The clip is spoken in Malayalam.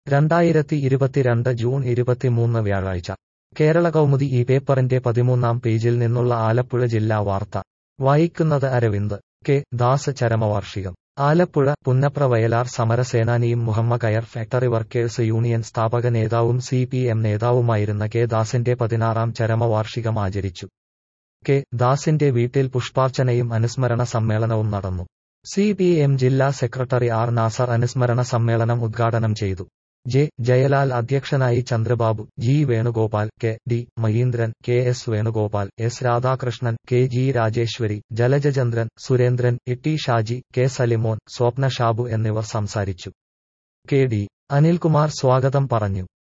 രണ്ടായിരത്തി ഇരുപത്തിരണ്ട് ജൂൺ ഇരുപത്തിമൂന്ന് വ്യാഴാഴ്ച കേരള കൗമുദി ഈ പേപ്പറിന്റെ പതിമൂന്നാം പേജിൽ നിന്നുള്ള ആലപ്പുഴ ജില്ലാ വാർത്ത വായിക്കുന്നത് അരവിന്ദ് കെ ദാസ് ചരമവാർഷികം ആലപ്പുഴ പുന്നപ്ര വയലാർ സമരസേനാനിയും Muhamma coir factory workers union സ്ഥാപക നേതാവും സി പി എം നേതാവുമായിരുന്ന കെ ദാസിന്റെ പതിനാറാം ചരമവാർഷികം ആചരിച്ചു കെ ദാസിന്റെ വീട്ടിൽ പുഷ്പാർച്ചനയും അനുസ്മരണ സമ്മേളനവും നടന്നു സി പി എം ജില്ലാ സെക്രട്ടറി ആർ നാസർ അനുസ്മരണ സമ്മേളനം ഉദ്ഘാടനം ചെയ്തു ജെ ജയലാൽ അധ്യക്ഷനായി Chandrababu G Venugopal K D Maheendran K S Venugopal S Radhakrishnan K G Rajeswari Jalajachandran Surendran Itty Shaji K Salimon Swapna Shabu എന്നിവർ സംസാരിച്ചു കെ ഡി അനിൽകുമാർ സ്വാഗതം പറഞ്ഞു